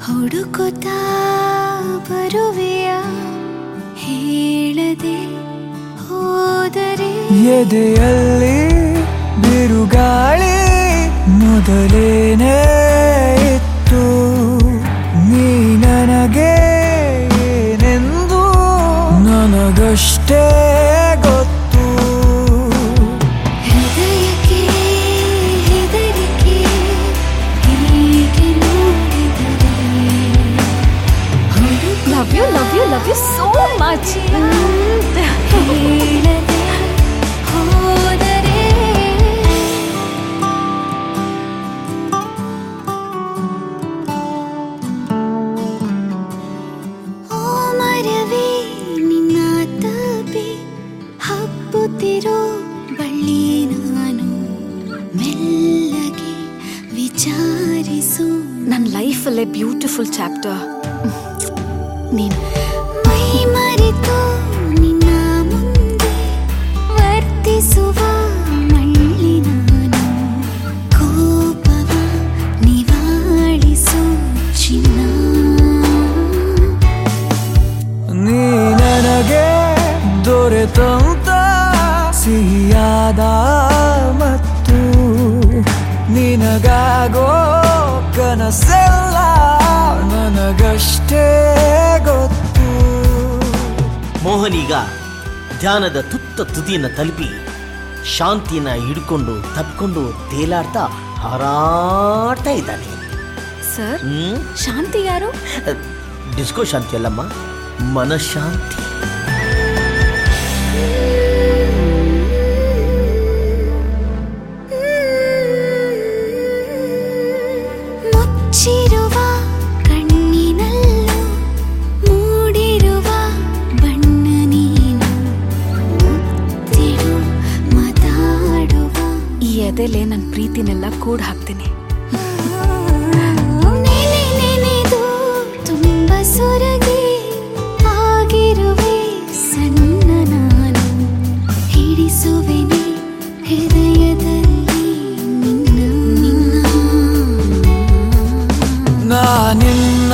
ಹುಡುಕುತ್ತಾ ಬರುವೆಯ ಹೇಳದೆ ಹೋದರೆ ಎದೆಯಲ್ಲಿ ಬಿರುಗಾಳಿ ಮೊದಲೇನೇ ಇತ್ತು ನೀ ನನಗೆ ಏನೆಂದು ನನಗಷ್ಟೇ ಗೊತ್ತು ಹೃದಯಕ್ಕೆ ಹೆದರಿಕೆ ಹೀಗೆ ನೋಡಿದರೆ ಹುಡುಕ love you love you love you so much ಹೇಳದೆ ಹೋದರೆ ಓ ಮರವೇ ನಿನ್ನ ತಪಿ ಹಬ್ಬುತ್ತಿರೋ ಬಳ್ಳಿ ನಾನು ಮೆಲ್ಲಗೆ ವಿಚಾರಿಸು ನನ್ನ ಲೈಫಲ್ಲೇ ಬ್ಯೂಟಿಫುಲ್ ಚಾಪ್ಟರ್ ನೀನು ಮೈ ಮರೆತು ನಿನ್ನ ಮುಂದೆ ವರ್ತಿಸುವ ಮಳ್ಳಿ ನಾನು ಕೋಪವ ನಿವಾಳಿಸು ಚಿನ್ನ ನೀ ನನಗೆ ದೊರೆತಂತ ಸಿಹಿಯಾದ ಮತ್ತು ನಿನಗಾಗೋ ಕನಸೆಲ್ಲ ನನಗಷ್ಟೇ ಗೊತ್ತು ಮೋಹನ್ ಈಗ ಧ್ಯಾನದ ತುತ್ತ ತುದಿಯನ್ನು ತಲುಪಿ ಶಾಂತಿನ ಹಿಡ್ಕೊಂಡು ತಪ್ಕೊಂಡು ತೇಲಾಡ್ತಾ ಹಾರಾಡ್ತಾ ಇದ್ದಾನೆ ಸರ್ ಹ್ಮ್ ಶಾಂತಿ ಯಾರು ಡಿಸ್ಕೋ ಶಾಂತಿ ಅಲ್ಲಮ್ಮ ಮನಃಶಾಂತಿ ಮುಚ್ಚಿರುವ ಕಣ್ಣಿನಲ್ಲೂ ಮೂಡಿರುವ ಬಣ್ಣ ನೀನು ಮುತ್ತಿಡು ಮಾತಾಡುವ ಈ ಎದೆಲೆ ನನ್ನ ಪ್ರೀತಿನೆಲ್ಲ ಕೂಡ್ ಹಾಕ್ತೀನಿ ನೆನೆ ನೆನೆದು ತುಂಬ ಸೊರಗಿ ಆಗಿರುವೆ ಸಣ್ಣ ನಾನು ಹಿಡಿಸುವೆನೆ ಹೃದಯದಲ್ಲಿ ನಿನ್ನ ನಿನ್ನ ನಾನಿನ್ನ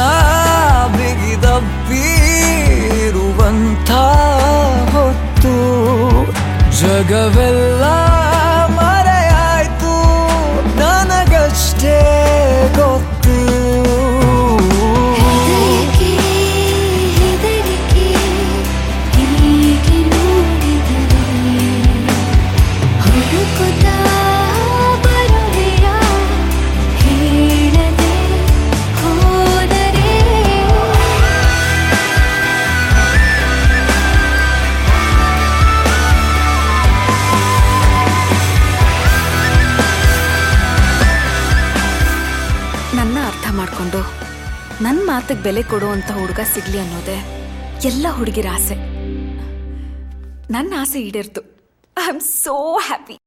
ಬಿಗಿದಪ್ಪಿರುವಂಥ ಹೊತ್ತು ಜಗವೆಲ್ಲ ಮರೆಯಾಯ್ತು ನನಗಷ್ಟೇ ಗೊತ್ತು ಹೃದಯಕ್ಕೆ ಹೆದರಿಕೆ ಹೀಗೆ ನೋಡಿದರೆ ಹುಡುಕುತ್ತಾ ಬರುವೆಯ ಹೇಳದೆ ಹೋದರೆ ನನ್ನ ಅರ್ಥ ಮಾಡ್ಕೊಂಡು ನನ್ನ ಮಾತಿಗೆ ಬೆಲೆ ಕೊಡುವಂಥ ಹುಡುಗ ಸಿಗ್ಲಿ ಅನ್ನೋದೇ ಎಲ್ಲ ಹುಡುಗಿರ ಆಸೆ ನನ್ನ ಆಸೆ ಈಡೇರ್ತು ಐ ಆಮ್ ಸೋ ಹ್ಯಾಪಿ